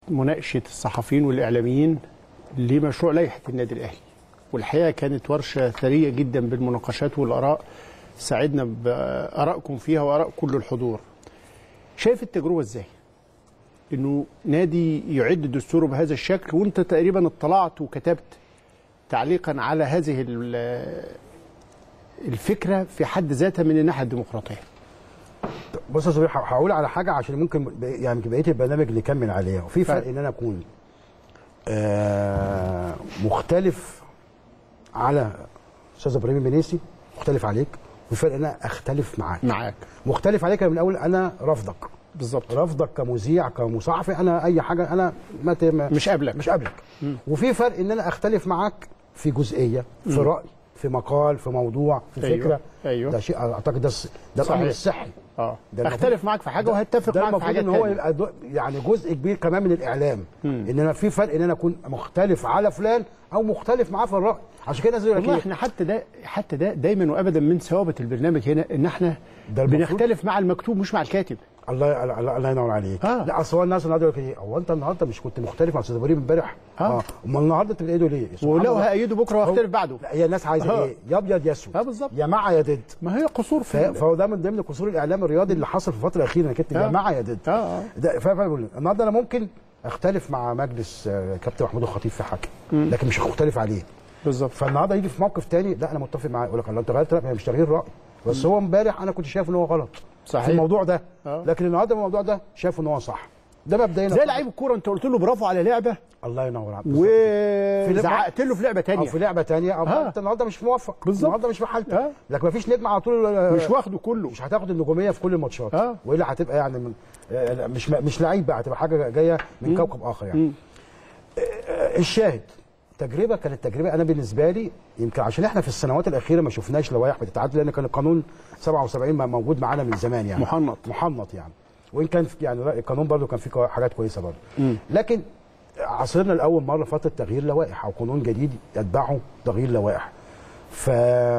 مناقشه الصحفيين والاعلاميين لمشروع لائحه النادي الاهلي والحقيقه كانت ورشه ثريه جدا بالمناقشات والاراء ساعدنا بارائكم فيها واراء كل الحضور شايف التجربه ازاي انه نادي يعد دستوره بهذا الشكل وانت تقريبا اطلعت وكتبت تعليقا على هذه ال- الفكره في حد ذاتها من الناحيه الديمقراطيه بص يا صبري هقول على حاجه عشان ممكن ب- يعني بقيه البرنامج نكمل عليها وفي فرق ان انا اكون آه مختلف على استاذ ابراهيم بنيسي مختلف عليك وفي فرق ان انا اختلف معاك معاك مختلف عليك من الاول انا رافضك بالظبط رافضك كمذيع كمصحفي انا اي حاجه انا ما ت- ما- مش قابلك مش قابلك وفي فرق ان انا اختلف معاك في جزئيه في راي في مقال في موضوع في أيوة، فكره أيوة. ده شيء اعتقد ده الص- ده الامر صحيح. الصحي اه ده المفروض- اختلف معاك في حاجه وهتفق ده معاك في المفروض حاجه ان هو تانية. يبقى دو- يعني جزء كبير كمان من الاعلام ان انا في فرق ان انا اكون مختلف على فلان او مختلف معاه في الراي عشان كده زي والله احنا حتى ده حتى ده دايما وابدا من ثوابت البرنامج هنا ان احنا ده المفروض. بنختلف مع المكتوب مش مع الكاتب الله الله, الله ينور عليك آه. لا اصل هو الناس النهارده يقول لك ايه هو انت النهارده مش كنت مختلف مع استاذ ابراهيم امبارح آه. امال النهارده انت بايده ليه سبحان ولو الله. هأيده بكره واختلف بعده لا هي الناس عايزه آه. ايه يا ابيض يا اسود اه بالظبط يا مع يا ضد ما هي قصور ف- في فهو ده من ضمن قصور الاعلام الرياضي اللي حصل في الفتره الاخيره انك انت يا آه. مع يا ضد اه اه ده ف- ف- بقول- النهارده انا ممكن اختلف مع مجلس آه، كابتن محمود الخطيب في حاجه لكن مش هختلف عليه بالظبط فالنهارده يجي في موقف تاني لا انا متفق معاه يقول لك الله انت غيرت رأي مش تغيير راي بس هو امبارح انا كنت شايف ان هو غلط صحيح. في الموضوع ده آه. لكن النهارده الموضوع ده شايف ان هو صح ده مبدئيا زي لعيب الكوره انت قلت له برافو على لعبه الله ينور عليك وزعقت له في لعبه او تانية في لعبه تانية او آه. انت النهارده مش موفق بالظبط. النهارده مش في حالتك آه. لكن مفيش نجم على طول آه، مش واخده كله مش هتاخد النجوميه في كل الماتشات آه. والا هتبقى يعني من آه، مش مش لعيب بقى هتبقى حاجه جايه من كوكب اخر يعني آه، آه، الشاهد تجربه كانت تجربه انا بالنسبه لي يمكن عشان احنا في السنوات الاخيره ما شفناش لوائح بتتعدل لان كان القانون 77 ما موجود معانا من زمان يعني محنط. محنط يعني وان كان في- يعني لا، القانون برضه كان فيه كوا- حاجات كويسه برضه لكن عصرنا لاول مره فتره تغيير لوائح او قانون جديد يتبعه تغيير لوائح ف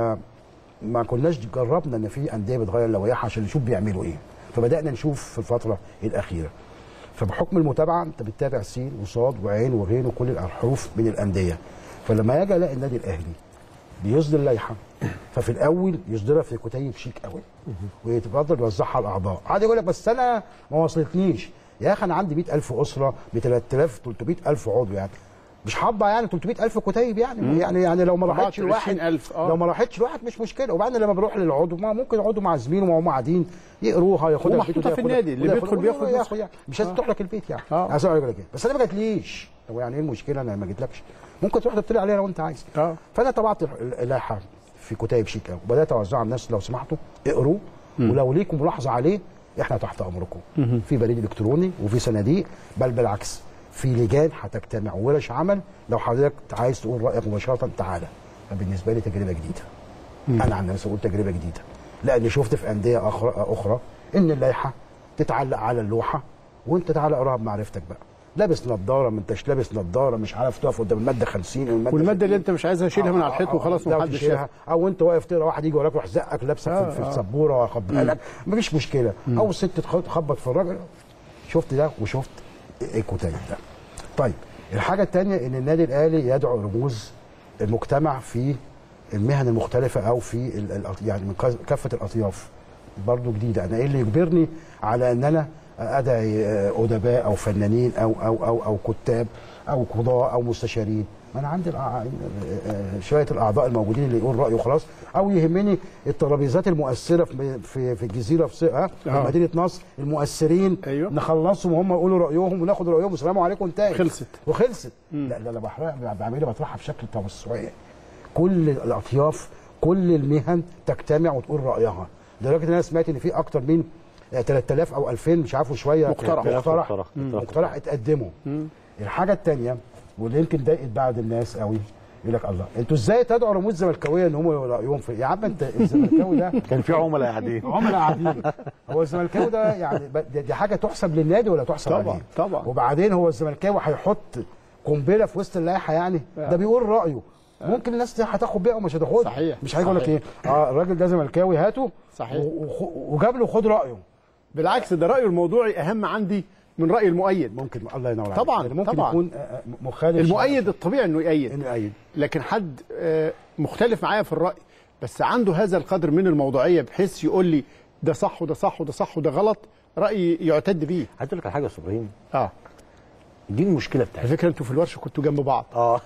ما كناش جربنا ان في انديه بتغير لوائح عشان نشوف بيعملوا ايه فبدانا نشوف في الفتره الاخيره فبحكم المتابعه انت بتتابع سين وصاد وعين وغين وكل الحروف من الانديه فلما اجي الاقي النادي الاهلي بيصدر لائحه ففي الاول يصدرها في كتيب شيك قوي ويتفضل يوزعها على الاعضاء عادي يقول لك بس انا ما وصلتنيش يا اخي انا عندي 100000 اسره ب 3300 عضو يعني مش هطبع يعني 300000 كتيب يعني يعني يعني لو ما راحتش طبعت الواحد 20,000 آه. لو ما راحتش الواحد مش مشكله وبعدين لما بروح للعضو ما ممكن عضو مع زميله وهم قاعدين يقروها ياخدها ومحطوطة البيت في وده النادي، ياخدها- اللي وده بيدخل ياخدها- بياخد وياخد نسخة. يعني مش لازم تروح لك البيت يعني آه. عايز اقول لك كده بس انا ما جاتليش طب يعني ايه المشكله انا ما جيتلكش ممكن تروح تطلع عليها لو انت عايز آه. فانا طبعت اللائحه في كتيب شيك قوي وبدات اوزعها على الناس لو سمحتوا اقروا ولو ليكم ملاحظه عليه احنا تحت امركم في بريد الكتروني وفي صناديق بل بالعكس في لجان هتجتمع ورش عمل لو حضرتك عايز تقول رايك مباشره تعالى بالنسبه لي تجربه جديده انا عن نفسي اقول تجربه جديده لاني شفت في انديه اخرى اخرى ان اللائحه تتعلق على اللوحه وانت تعالى اقراها بمعرفتك بقى لابس نظاره ما انتش لابس نظاره مش عارف تقف قدام الماده 50 والماده والماده اللي انت مش عايزها شيلها من على الحيط وخلاص لا ومحدش تشيلها. شاف او انت واقف تقرا واحد يجي وراك يروح زقك لابسك آه، في, في آه. السبوره واخبيها لك مفيش مشكله او الست تخ- تخبط في الراجل شفت ده وشفت الكتيب ده طيب الحاجه الثانيه ان النادي الاهلي يدعو رموز المجتمع في المهن المختلفه او في ال- ال- يعني من كا- كافه الاطياف برضو جديده انا ايه اللي يجبرني على ان انا ادعي آه، ادباء او فنانين او او او او كتاب او قضاء او مستشارين ما انا عندي الأع- آه، شويه الاعضاء الموجودين اللي يقول رايه خلاص او يهمني الترابيزات المؤثره في في في الجزيره في سي- ها، في آه. مدينه نصر المؤثرين أيوه. نخلصهم وهم يقولوا رايهم وناخد رايهم والسلام عليكم انتهت خلصت. وخلصت لا لا لا بحرق- بعملها بطرحها بشكل توسعي كل الاطياف كل المهن تجتمع وتقول رايها لدرجه ان انا سمعت ان في اكتر من آه، 3000 او 2000 مش عارف شويه مقترح. مقترح مقترح. مقترح اتقدموا الحاجه الثانيه واللي يمكن ضايقت بعض الناس قوي يقول لك الله انتوا ازاي تدعوا رموز زملكاويه ان هم يقولوا رايهم في يا عم انت الزملكاوي ده كان في عملاء قاعدين عملاء قاعدين هو الزملكاوي ده يعني ب- دي دي حاجه تحسب للنادي ولا تحسب طبعاً، عليه طبعاً. وبعدين هو الزملكاوي هيحط قنبله في وسط اللائحه يعني ده بيقول رايه ممكن الناس دي هتاخد بيها ومش هتاخدها صحيح، مش هيجي يقول لك صحيح. ايه اه الراجل ده زملكاوي هاته صحيح. و- وخ- وجاب له خد رايه بالعكس ده رايه الموضوعي اهم عندي من راي المؤيد ممكن الله ينور عليك طبعاً، يعني ممكن طبعاً. يكون آه، آه، مخالف المؤيد الطبيعي انه يأيد انه يأيد لكن حد آه، مختلف معايا في الراي بس عنده هذا القدر من الموضوعيه بحيث يقول لي ده صح وده صح وده صح وده غلط رايي يعتد بيه عايز اقول لك على حاجه يا استاذ ابراهيم اه دي المشكله على بتاعتنا فكره انتوا في الورشه كنتوا جنب بعض اه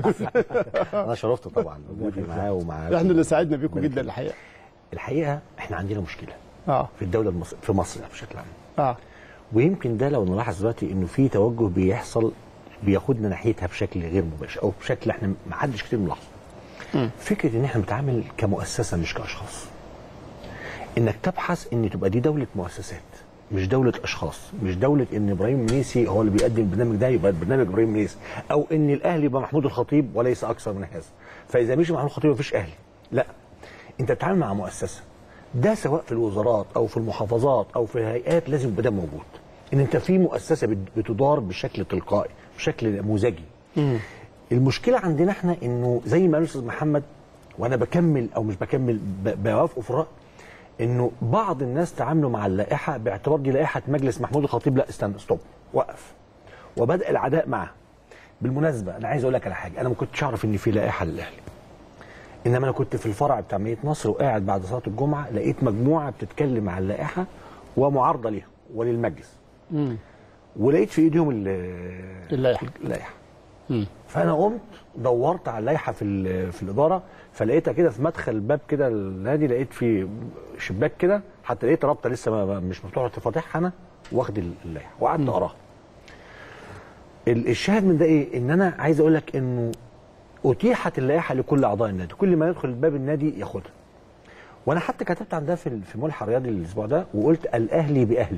انا شرفت طبعا وجودي معاه ومع احنا اللي ساعدنا بيكم جدا الحقيقه الحقيقه احنا عندنا مشكله اه في الدوله المصر في مصر بشكل عام اه ويمكن ده لو نلاحظ دلوقتي انه في توجه بيحصل بياخدنا ناحيتها بشكل غير مباشر او بشكل احنا ما حدش كتير ملاحظه فكره ان احنا بنتعامل كمؤسسه مش كاشخاص انك تبحث ان تبقى دي دوله مؤسسات مش دولة أشخاص، مش دولة إن إبراهيم منيسي هو اللي بيقدم البرنامج ده يبقى برنامج إبراهيم منيسي، أو إن الأهلي يبقى محمود الخطيب وليس أكثر من هذا. فإذا مشي محمود الخطيب مفيش أهلي. لا. أنت بتتعامل مع مؤسسة. ده سواء في الوزارات أو في المحافظات أو في الهيئات لازم يبقى ده موجود. إن أنت في مؤسسة بت- بتدار بشكل تلقائي، بشكل نموذجي. المشكلة عندنا إحنا إنه زي ما قال الأستاذ محمد وأنا بكمل أو مش بكمل ب- بوافقه في الرأي انه بعض الناس تعاملوا مع اللائحه باعتبار دي لائحه مجلس محمود الخطيب لا استنى ستوب وقف وبدا العداء معه بالمناسبه انا عايز اقول لك على حاجه انا ما كنتش اعرف ان في لائحه للاهلي انما انا كنت في الفرع بتاع مدينه نصر وقاعد بعد صلاه الجمعه لقيت مجموعه بتتكلم عن اللائحه ومعارضه ليها وللمجلس ولقيت في ايديهم ال- اللائحة. اللائحه فانا قمت دورت على اللائحه في ال- في الاداره فلقيتها كده في مدخل باب كده النادي لقيت في شباك كده حتى لقيت رابطه لسه ما ما- مش مفتوحه رحت فاتحها انا واخد اللائحه وقعدت اقراها ال- الشاهد من ده ايه ان انا عايز اقول لك انه اتيحت اللائحه لكل اعضاء النادي كل ما يدخل باب النادي ياخدها وانا حتى كتبت عن ده في ال- في ملحق الرياضي الاسبوع ده وقلت الاهلي باهله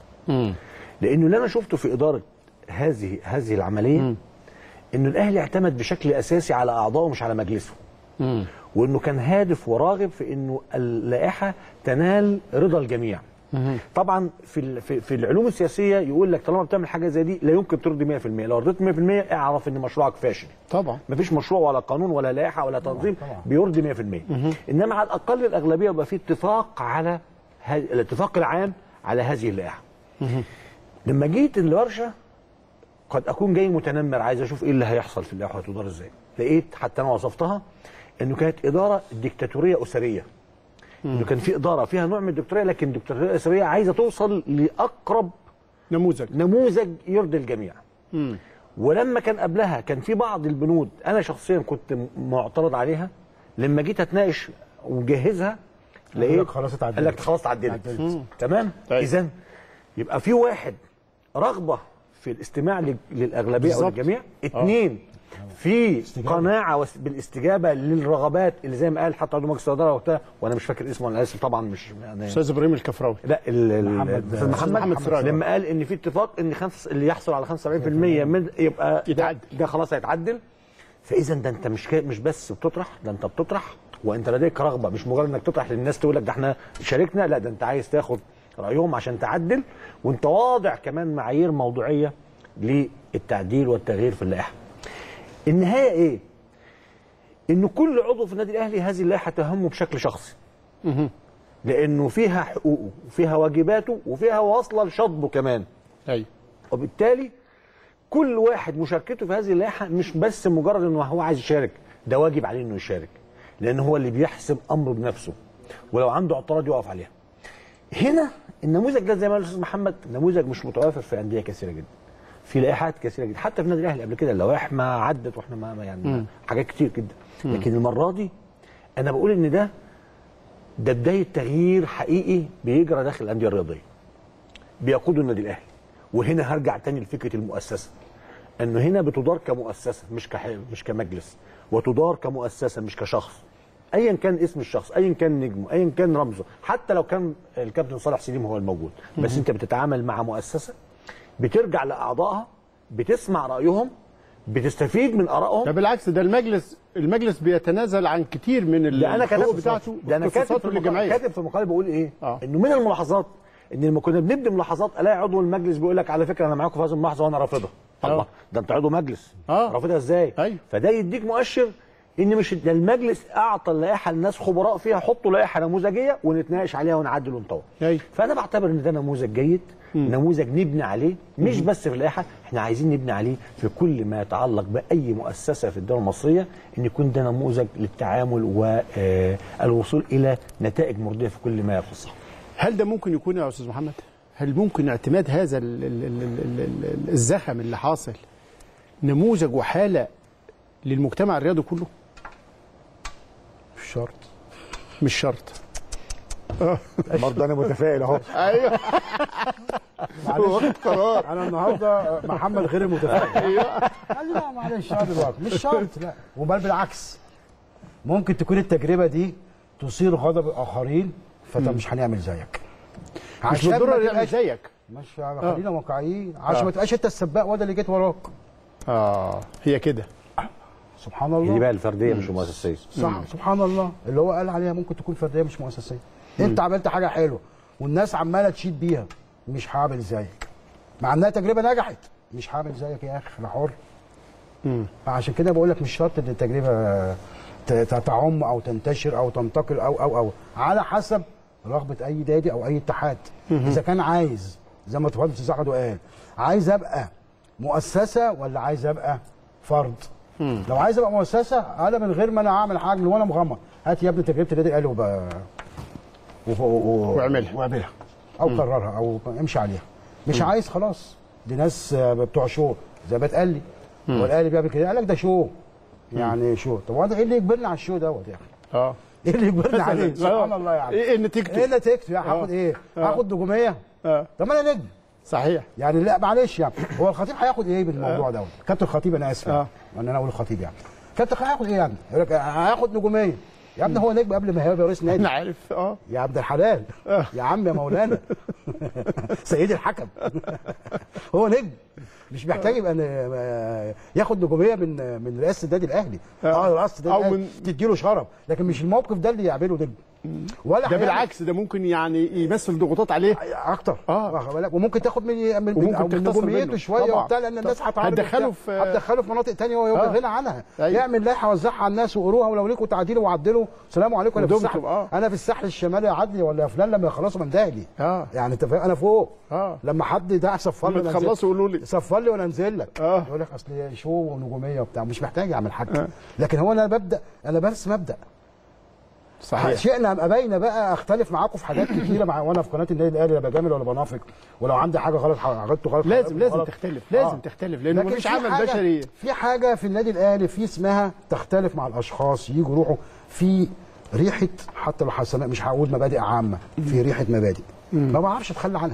لانه اللي انا شفته في اداره هذه هذه العمليه انه الاهلي اعتمد بشكل اساسي على اعضائه مش على مجلسه وانه كان هادف وراغب في انه اللائحه تنال رضا الجميع طبعا في ال- في, في العلوم السياسيه يقول لك طالما بتعمل حاجه زي دي لا يمكن ترضي 100% لو رضيت 100% اعرف ان مشروعك فاشل طبعا مفيش مشروع ولا قانون ولا لائحه ولا تنظيم بيرضي 100% انما على الاقل الاغلبيه يبقى في اتفاق على ه- الاتفاق العام على هذه اللائحه لما جيت الورشه قد اكون جاي متنمر عايز اشوف ايه اللي هيحصل في اللائحه هتدار ازاي لقيت حتى انا وصفتها انه كانت اداره ديكتاتوريه اسريه انه كان في اداره فيها نوع من الدكتوريه لكن الدكتاتوريه الاسريه عايزه توصل لاقرب نموذج نموذج يرضي الجميع ولما كان قبلها كان في بعض البنود انا شخصيا كنت م- معترض عليها لما جيت اتناقش وجهزها لقيت لك خلاص اتعدلت. قال لك خلاص اتعدلت اتعدلت. تمام طيب. اذا يبقى في واحد رغبه في الاستماع لل- للاغلبيه او بالظبط. للجميع اثنين في قناعه وس- بالاستجابه للرغبات اللي زي ما قال حتى عضو مجلس الاداره وقتها وانا مش فاكر اسمه انا اسف طبعا مش يعني استاذ ابراهيم الكفراوي لا ال- ال- محمد- الاستاذ محمد, محمد سراج. لما قال ان في اتفاق ان خمس اللي يحصل على 75% من يبقى يتعدل. ده, ده خلاص هيتعدل فاذا ده انت مش كا- مش بس بتطرح ده انت بتطرح وانت لديك رغبه مش مجرد انك تطرح للناس تقول لك ده احنا شاركنا لا ده انت عايز تاخد رايهم عشان تعدل وانت واضع كمان معايير موضوعيه للتعديل والتغيير في اللائحه. النهايه ايه؟ ان كل عضو في النادي الاهلي هذه اللائحه تهمه بشكل شخصي. لانه فيها حقوقه وفيها واجباته وفيها واصله لشطبه كمان ايوه وبالتالي كل واحد مشاركته في هذه اللائحه مش بس مجرد انه هو عايز يشارك ده واجب عليه انه يشارك لان هو اللي بيحسم امره بنفسه ولو عنده اعتراض يقف عليها هنا النموذج ده زي ما قال الاستاذ محمد نموذج مش متوافر في انديه كثيره جدا في لائحات كثيره جدا حتى في النادي الاهلي قبل كده اللوائح ما عدت واحنا ما ما يعني حاجات كتير جدا لكن المره دي انا بقول ان ده ده بدايه تغيير حقيقي بيجرى داخل الانديه الرياضيه بيقودوا النادي الاهلي وهنا هرجع تاني لفكره المؤسسه انه هنا بتدار كمؤسسه مش كح... مش كمجلس وتدار كمؤسسه مش كشخص ايا كان اسم الشخص ايا كان نجمه ايا كان رمزه حتى لو كان الكابتن صالح سليم هو الموجود بس انت بتتعامل مع مؤسسه بترجع لاعضائها بتسمع رايهم بتستفيد من ده ارائهم بالعكس ده المجلس المجلس بيتنازل عن كتير من ده انا الحقوق كاتب بتاعته ده انا كاتب في واختصاصاته المقال للجمعيه كاتب في مقال بقول ايه آه. انه من الملاحظات ان لما كنا بنبدي ملاحظات الاقي عضو المجلس بيقول لك على فكره انا معاكم في هذه الملاحظه وانا رافضها الله ده انت عضو مجلس آه. رافضها ازاي أيوة. فده يديك مؤشر ان مش ده المجلس اعطى اللائحه لناس خبراء فيها حطوا لائحه نموذجيه ونتناقش عليها ونعدل ونطور أيوة. فانا بعتبر ان ده نموذج جيد نموذج نبني عليه مش بس في اللائحه احنا عايزين نبني عليه في كل ما يتعلق باي مؤسسه في الدوله المصريه ان يكون ده نموذج للتعامل والوصول الى نتائج مرضيه في كل ما يخصها هل ده ممكن يكون يا استاذ محمد هل ممكن اعتماد هذا ال- ال- ال- ال- ال- الزخم اللي حاصل نموذج وحاله للمجتمع الرياضي كله مش شرط مش شرط برضه انا متفائل اهو ايوه معلش قرار انا النهارده محمد غير المتفائل ايوه لا معلش اه دلوقتي مش شرط لا وبل بالعكس ممكن تكون التجربه دي تثير غضب الاخرين فانت مش هنعمل زيك مش عشان بالضروره ما يعمل تبقاش- زيك مش خلينا واقعيين عشان ما تبقاش انت السباق وده اللي جيت وراك اه هي كده سبحان دي الله بقى الفرديه مش المؤسسيه صح سبحان الله اللي هو قال عليها ممكن تكون فرديه مش مؤسسيه انت عملت حاجه حلوه والناس عماله تشيد بيها مش هعمل زيك مع انها تجربه نجحت مش هعمل زيك يا اخي انا حر عشان كده بقول لك مش شرط ان التجربه ت- ت- تعم او تنتشر او تنتقل او او او على حسب رغبه اي نادي او اي اتحاد اذا كان عايز زي ما اتفضل استاذ احمد وقال عايز ابقى مؤسسه ولا عايز ابقى فرد لو عايز ابقى مؤسسه انا من غير ما انا اعمل حاجه وانا مغمض هات يا ابني تجربه النادي الاهلي وب... و... و... واعملها. واعملها او قررها او امشي عليها مش عايز خلاص دي ناس آه، بتوع شو زي ما اتقال لي هو الاهلي بيعمل كده قال لك ده شو يعني شو طب وانا ايه اللي يجبرني على الشو دوت يا اخي اه ايه اللي يجبرني عليه سبحان الله يعني ايه نتيجته ايه نتيجته يعني هاخد ايه هاخد نجوميه آه. طب ما انا نجم صحيح يعني لا معلش يعني هو الخطيب هياخد ايه بالموضوع دوت كابتن الخطيب انا اسف آه. يعني ان انا اقول الخطيب يعني كابتن الخطيب هياخد ايه يعني يقول لك هياخد نجوميه يا ابني هو نجم قبل ما هيبقى رئيس نادي انا عارف اه يا عبد الحلال يا عم يا مولانا سيدي الحكم هو نجم مش محتاج يبقى ن- ياخد نجوميه من من رئاسه النادي الاهلي اه رئاسه النادي أو الأهلي من- تديله شرف لكن مش الموقف ده اللي يعمله نجم ولا ده هيعمل- بالعكس ده ممكن يعني يمثل ضغوطات عليه اكتر آه. واخد بالك وممكن تاخد من من وممكن أو من تختصر نجوميته منه. شويه طبعاً. وبتاع لان الناس هتعرض هتدخله وبتاع. في- هتدخله في مناطق ثانيه وهو آه. غنى عنها أيوة. يعمل لائحه وزعها على الناس وقروها ولو ليكوا تعديلوا وعدلوا سلام عليكم انا في ودمتم، الساحل آه. انا في الساحل الشمالي يا عدلي ولا يا فلان لما يخلصوا من دهلي اه يعني انت فاهم انا فوق اه لما حد ده صفر لي لما وأنا أنزل- تخلصوا قولوا لي صفر لي وانا انزل لك آه. يقول لك اصل شو ونجوميه وبتاع مش محتاج اعمل حاجه لكن هو انا ببدا انا بس مبدا صحيح شئنا ام ابينا بقى اختلف معاكم في حاجات كتيره مع وانا في قناه النادي الاهلي لا بجامل ولا بنافق ولو عندي حاجه غلط غلطته غلط لازم غلطته لازم غلط. تختلف لازم آه. تختلف لانه لكن مفيش في عمل حاجة- بشري في حاجه في النادي الاهلي في اسمها تختلف مع الاشخاص يجوا يروحوا في ريحه حتى لو حسنا مش هقول مبادئ عامه في ريحه مبادئ ما بعرفش اتخلى عنها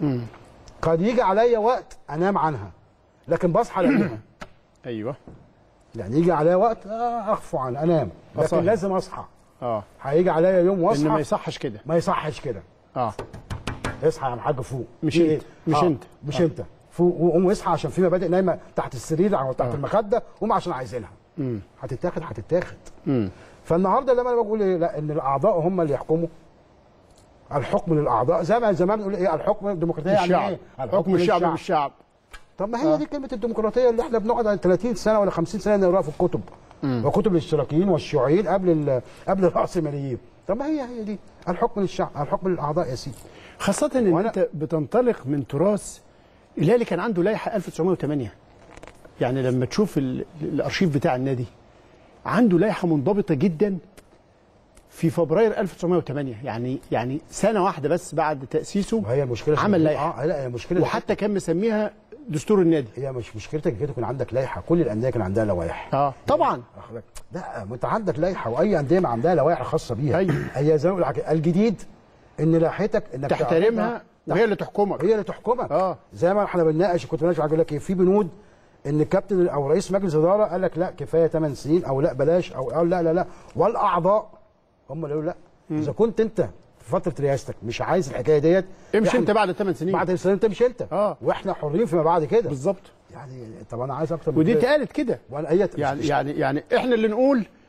قد يجي عليا وقت انام عنها لكن بصحى الاقيها ايوه يعني يجي عليا وقت آه، اخفو عنها انام لكن صحيح. لازم اصحى اه هيجي عليا يوم ان ما واصحى يصحش كده ما يصحش كده اه اصحى يا عم حاج فوق مش في انت، مش انت. مش انت فوق وقوم اصحى عشان في مبادئ نايمه تحت السرير او تحت آه. المخده قوم عشان عايزينها هتتاخد هتتاخد امم فالنهارده لما انا بقول ايه لا ان الاعضاء هم اللي يحكموا الحكم للاعضاء زي ما زمان بنقول ايه الحكم الديمقراطيه يعني الشعب ايه حكم الشعب بالشعب طب ما هي دي كلمه الديمقراطيه اللي احنا بنقعد على 30 سنه ولا 50 سنه نقراها في الكتب وكتب الاشتراكيين والشيوعيين قبل ال- قبل الراسماليين طب ما هي هي دي الحكم للشعب الحكم للاعضاء يا سيدي خاصة ان وأنا- انت بتنطلق من تراث الاهلي كان عنده لائحة 1908 يعني لما تشوف ال- الارشيف بتاع النادي عنده لائحة منضبطة جدا في فبراير 1908 يعني يعني سنة واحدة بس بعد تأسيسه وهي المشكله عمل لائحة اه لا هي المشكله وحتى كان مسميها دستور النادي هي مش مشكلتك كده يكون عندك لائحه كل الانديه كان عندها لوائح اه طبعا واخد بالك؟ لا ما انت عندك لائحه واي انديه ما عندها لوائح خاصه بيها أيوة. هي زي ما بقول لك الجديد ان لائحتك انك تحترمها تعرضها- وهي اللي تحكمك هي اللي تحكمك آه. زي ما احنا بنناقش كنت بناقش يقول لك ايه في بنود ان الكابتن او رئيس مجلس اداره قال لك لا كفايه 8 سنين او لا بلاش او قال لا لا لا والاعضاء هم اللي يقولوا لا اذا كنت انت في فتره رئاستك مش عايز الحكايه ديت امشي إحنا- انت بعد 8 سنين بعد سنين تمشي انت آه. واحنا حرين فيما بعد كده بالظبط يعني طب انا عايز اكتر من ودي كده. اتقالت كده وانا هي يعني يعني يعني احنا اللي نقول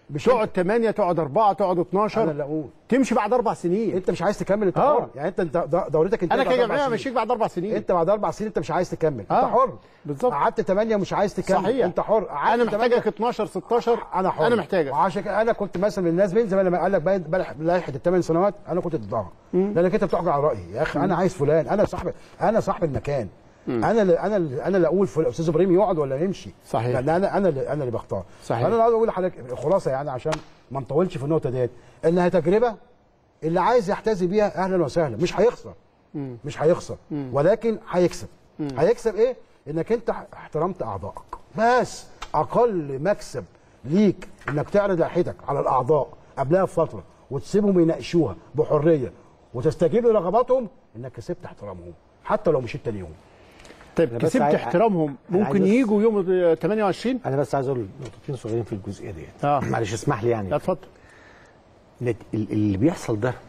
مش تقعد 8 تقعد 4 تقعد انا 12 اللي اقول تمشي بعد اربع سنين انت مش عايز تكمل انت آه. حر يعني انت انت د- دورتك انت انا بعد أربع كجمعيه سنين. مشيك بعد اربع سنين انت بعد اربع سنين انت مش عايز تكمل آه. انت حر بالظبط. قعدت 8 مش عايز تكمل صحيح انت حر قعدت انا 8 محتاجك 12 16 انا حر انا محتاجك وعشان كده انا كنت مثلا من الناس بين زمان لما قال لك بقى بلح- لائحه الثمان سنوات انا كنت ضدها لانك انت بتحكم على رايي يا اخي انا عايز فلان انا صاحب انا صاحب المكان انا اللي انا اللي انا اللي اقول فل- استاذ ابراهيم يقعد ولا يمشي صحيح. لان انا انا اللي انا اللي بختار صحيح. انا عاوز اقول لحضرتك خلاصه يعني عشان ما نطولش في النقطه ديت انها تجربه اللي عايز يحتذي بيها اهلا وسهلا مش هيخسر مش هيخسر ولكن هيكسب هيكسب ايه انك انت احترمت اعضائك بس اقل مكسب ليك انك تعرض لائحتك على الاعضاء قبلها بفتره وتسيبهم يناقشوها بحريه وتستجيب لرغباتهم انك كسبت احترامهم حتى لو مشيت تاني يوم طيب أنا بس كسبت عاي- احترامهم أنا ممكن عايز بس- يجوا يوم 28 انا بس عايز اقول نقطتين صغيرين في الجزئيه ديت آه. معلش اسمح لي يعني لا اتفضل نت- ال- اللي بيحصل ده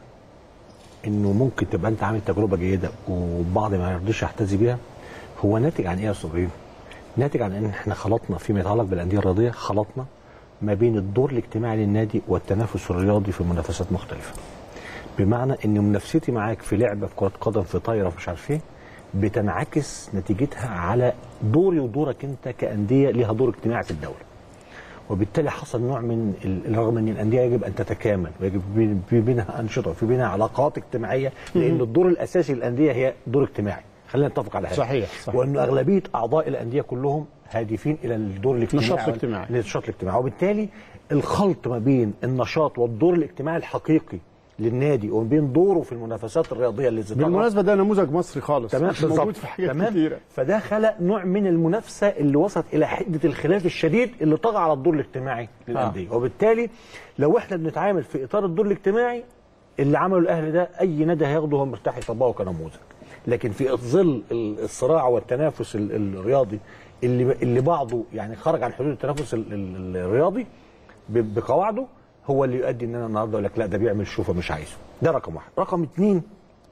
انه ممكن تبقى انت عامل تجربه جيده وبعض ما يرضيش يحتذي بيها هو ناتج عن ايه يا استاذ ابراهيم؟ ناتج عن ان احنا خلطنا فيما يتعلق بالانديه الرياضيه خلطنا ما بين الدور الاجتماعي للنادي والتنافس الرياضي في منافسات مختلفه. بمعنى ان منافستي معاك في لعبه في كره قدم في طايره في مش عارف ايه بتنعكس نتيجتها على دوري ودورك انت كانديه ليها دور اجتماعي في الدوله. وبالتالي حصل نوع من ال- رغم ان الانديه يجب ان تتكامل ويجب بين- في بينها انشطه وفي بينها علاقات اجتماعيه لان الدور الاساسي للانديه هي دور اجتماعي خلينا نتفق على هذا صحيح، صحيح. وان اغلبيه اعضاء الانديه كلهم هادفين الى الدور الاجتماعي النشاط الاجتماعي. النشاط الاجتماعي وبالتالي الخلط ما بين النشاط والدور الاجتماعي الحقيقي للنادي وما بين دوره في المنافسات الرياضيه اللي زي بالمناسبه ده نموذج مصري خالص تمام مش موجود بالظبط. في حاجات تمام كتيره فده خلق نوع من المنافسه اللي وصلت الى حده الخلاف الشديد اللي طغى على الدور الاجتماعي للانديه وبالتالي لو احنا بنتعامل في اطار الدور الاجتماعي اللي عمله الاهلي ده اي نادي هياخده هو مرتاح يطبقه كنموذج لكن في ظل ال- الصراع والتنافس ال- الرياضي اللي اللي بعضه يعني خرج عن حدود التنافس ال- ال- الرياضي ب- بقواعده هو اللي يؤدي ان انا النهارده اقول لك لا ده بيعمل شوفه مش عايزه ده رقم واحد رقم اتنين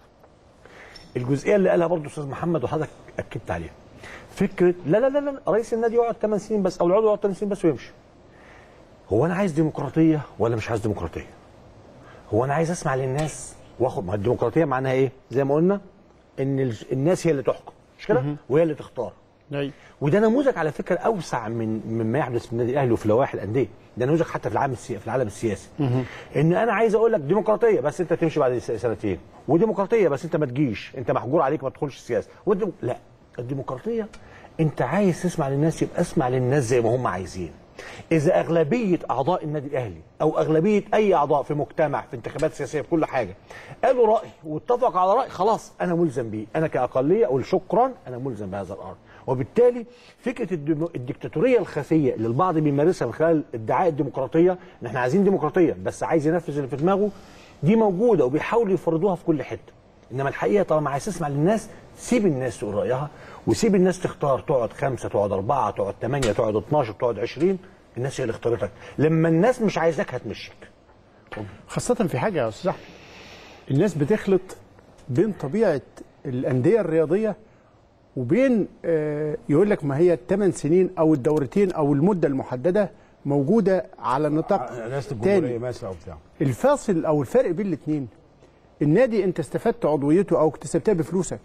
الجزئيه اللي قالها برضه استاذ محمد وحضرتك اكدت عليها فكره لا لا لا لا رئيس النادي يقعد 8 سنين بس او العضو يقعد 8 سنين بس ويمشي هو انا عايز ديمقراطيه ولا مش عايز ديمقراطيه هو انا عايز اسمع للناس واخد ما هي الديمقراطيه معناها ايه زي ما قلنا ان ال- الناس هي اللي تحكم مش كده وهي اللي تختار أيوة. وده نموذج على فكره اوسع من مما يحدث في النادي الاهلي وفي لوائح الانديه ده نموذج حتى في العالم السياسي في العالم السياسي ان انا عايز اقول لك ديمقراطيه بس انت تمشي بعد س- سنتين وديمقراطيه بس انت ما تجيش انت محجور عليك ما تدخلش السياسه والديم... لا الديمقراطيه انت عايز تسمع للناس يبقى اسمع للناس زي ما هم عايزين اذا اغلبيه اعضاء النادي الاهلي او اغلبيه اي اعضاء في مجتمع في انتخابات سياسيه في كل حاجه قالوا راي واتفقوا على راي خلاص انا ملزم بيه انا كاقليه اقول شكرا انا ملزم بهذا الامر وبالتالي فكره الديمو- الديكتاتوريه الخفيه اللي البعض بيمارسها من خلال ادعاء الديمقراطيه ان احنا عايزين ديمقراطيه بس عايز ينفذ اللي في دماغه دي موجوده وبيحاولوا يفرضوها في كل حته انما الحقيقه طالما عايز تسمع للناس سيب الناس تقول رايها وسيب الناس تختار تقعد خمسه تقعد اربعه تقعد ثمانيه تقعد 12 تقعد 20 الناس هي اللي اختارتك لما الناس مش عايزاك هتمشيك خاصة في حاجة يا أستاذ أحمد الناس بتخلط بين طبيعة الأندية الرياضية وبين آه، يقول لك ما هي الثمان سنين أو الدورتين أو المدة المحددة موجودة على نطاق ناس الجمهوريه تاني مثلا او بتاع الفاصل أو الفرق بين الاثنين النادي أنت استفدت عضويته أو اكتسبتها بفلوسك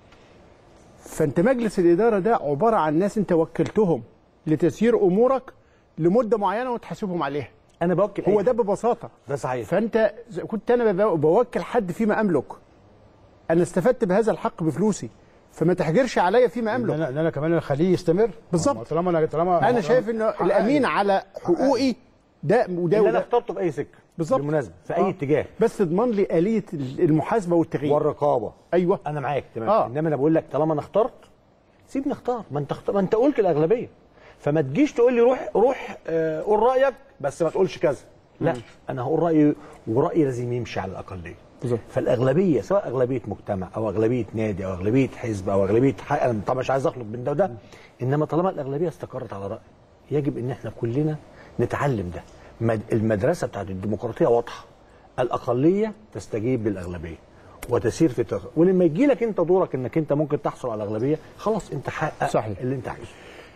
فأنت مجلس الإدارة ده عبارة عن ناس أنت وكلتهم لتسيير أمورك لمدة معينة وتحاسبهم عليها انا بوكل هو أي ده حد. ببساطة ده صحيح فانت ز- كنت انا بب- بوكل حد فيما املك انا استفدت بهذا الحق بفلوسي فما تحجرش عليا فيما ان املك انا ان انا كمان اخليه يستمر بالظبط. طالما انا طالما انا شايف انه حققني. الامين على حقوقي ده وده اللي انا وده اخترته باي سكه بالظبط. بالمناسبه في اي آه. اتجاه بس تضمن لي اليه المحاسبه والتغيير والرقابه ايوه انا معاك تمام آه. آه. انما انا بقول لك طالما انا اخترت سيبني اختار ما انت اختار ما انت قلت الاغلبيه فما تجيش تقول لي روح روح آه قول رايك بس ما تقولش كذا لا انا هقول رايي ورايي لازم يمشي على الاقليه بالظبط. فالاغلبيه سواء اغلبيه مجتمع او اغلبيه نادي او اغلبيه حزب او اغلبيه حق انا طبعا مش عايز اخلط بين ده وده انما طالما الاغلبيه استقرت على راي يجب ان احنا كلنا نتعلم ده مد- المدرسه بتاعت الديمقراطيه واضحه الاقليه تستجيب للاغلبيه وتسير في تغ... ولما يجي لك انت دورك انك انت ممكن تحصل على الاغلبيه خلاص انت حقق صحيح. اللي انت عايزه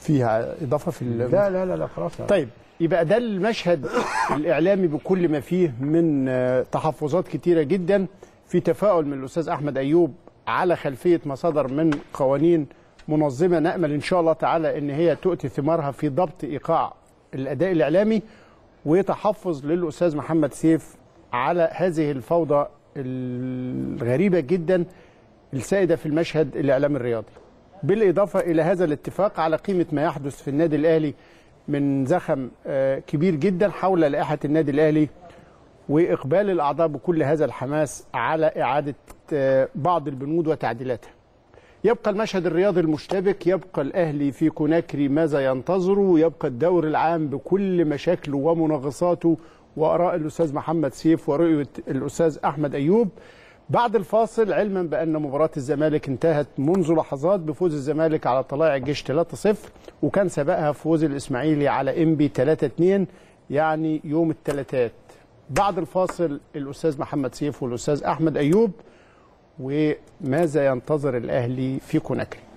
فيها اضافه في ال- لا لا لا لا خلاص طيب يبقى ده المشهد الاعلامي بكل ما فيه من آه، تحفظات كتيره جدا في تفاؤل من الاستاذ احمد ايوب على خلفيه ما صدر من قوانين منظمه نامل ان شاء الله تعالى ان هي تؤتي ثمارها في ضبط ايقاع الاداء الاعلامي وتحفظ للاستاذ محمد سيف على هذه الفوضى الغريبه جدا السائده في المشهد الاعلامي الرياضي. بالاضافه الى هذا الاتفاق على قيمه ما يحدث في النادي الاهلي من زخم آه، كبير جدا حول لائحه النادي الاهلي واقبال الاعضاء بكل هذا الحماس على اعاده آه، بعض البنود وتعديلاتها. يبقى المشهد الرياضي المشتبك يبقى الاهلي في كوناكري ماذا ينتظر يبقى الدور العام بكل مشاكله ومنغصاته واراء الاستاذ محمد سيف ورؤيه الاستاذ احمد ايوب بعد الفاصل علما بان مباراه الزمالك انتهت منذ لحظات بفوز الزمالك على طلائع الجيش 3-0 وكان سبقها فوز الاسماعيلي على انبي 3-2 يعني يوم الثلاثاء بعد الفاصل الاستاذ محمد سيف والاستاذ احمد ايوب وماذا ينتظر الاهلي في كوناكري